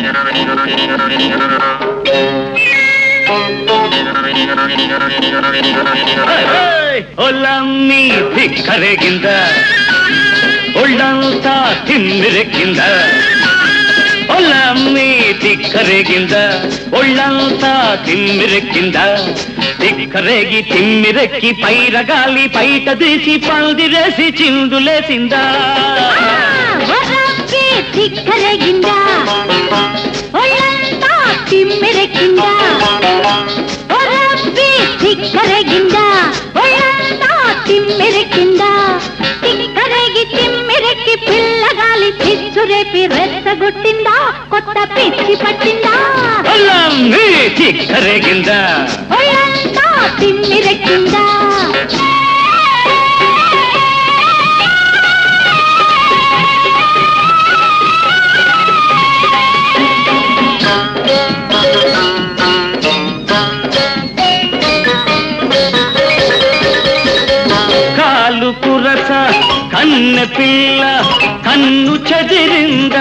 ಒಲ್ಲಮ್ಮಿ ತಿಕ್ಕರೆಗಿಂದ ಒಳ್ಳಂತ ತಿಮ್ಮಿರಕ್ಕಿಂದ ಒಲ್ಲಮ್ಮಿ ತಿಕ್ಕರೆಗಿಂದ ಒಳ್ಳಂತ ತಿಮ್ಮಿರಕ್ಕಿಂದ తిక్కరేగి తిమ్మిరెక్కి పైరగాలి బయట తీసి పందిరేసి చిందులేసిందా వరಕ್ಕೆ ತಿಕ್ಕರಗಿಂದ ಒಳ್ಳಂತ ತಿಮ್ಮಿರಕ್ಕಿಂದ వరಕ್ಕೆ తిక్కరగింద ఒళ్ళంత తిమ్మిరక్కింద తిక్కరగి తిమ్మిరెక్కి పిల్లగాలి చిచ్చురేపి రెచ్చగొట్టిందా కొత్త పిచ్చి పట్టిందా ఒల్లమ్మి తిక్కరేగింద ఒళ్ళంతా తిమ్మిరెక్కిందా కాలు కురస కన్నె పిల్ల కన్ను చెదిరిందా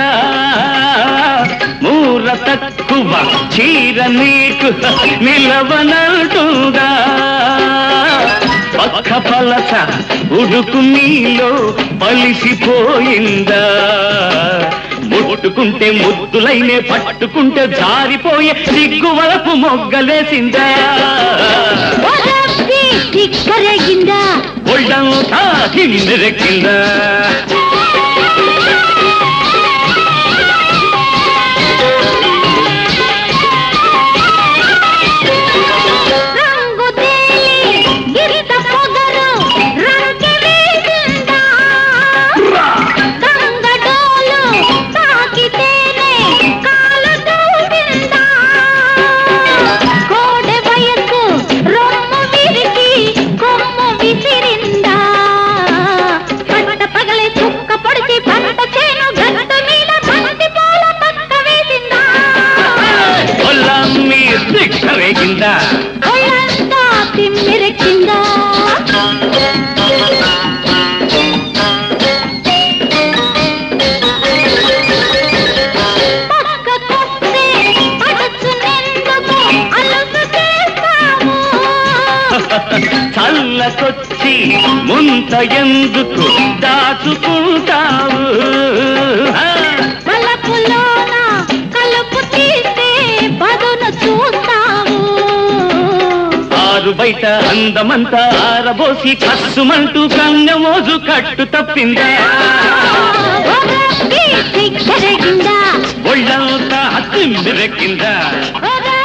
మూర తక్కువ చీర నీకు నిలవనంటుందా పక్క పలస ఉడుకు నీలో పలిసిపోయిందా ముట్టుకుంటే ముద్దులైనే పట్టుకుంటే జారిపోయే సిగ్గు వలపు మొగ్గలేసిందా వరಕ್ಕೆ తిక్కరగిందా ఒళ్ళంతా కిందెక్కిందా రంగు తేలి గిరిత పొగరు రంకె వేసిందా గంగడోలు తాకితేనే కాలు దూసిందా కోడె వయసు రొమ్ము విరిగి కొమ్ము విసిరిందా పట్ట పగలే చుక్క పొడిచి పంట చేను గట్ట మీద బంతి పూల పక్క వేసిందా ఒళ్ళమ్మి దిక్కరేగిందా ఒళ్ళంతా తిమ్మిరెక్కిందా పక్కకొస్తే పడుచునెందుకు అలుసు చేస్తావు చల్లకొచ్చి ముంత ఎందుకు దాచుకుంటావు ఆ, వలపులోన కలుపు తీస్తే పదును చూస్తావు ఆరు బయట అందమంతా ఆరబోసి కస్సుమంటూ కన్నెమోజు కట్టు తప్పిందా ఒరబ్బి తిక్కరగిందా ఒళ్ళంతా తిమ్మిరెక్కిందా ఒరబ్బి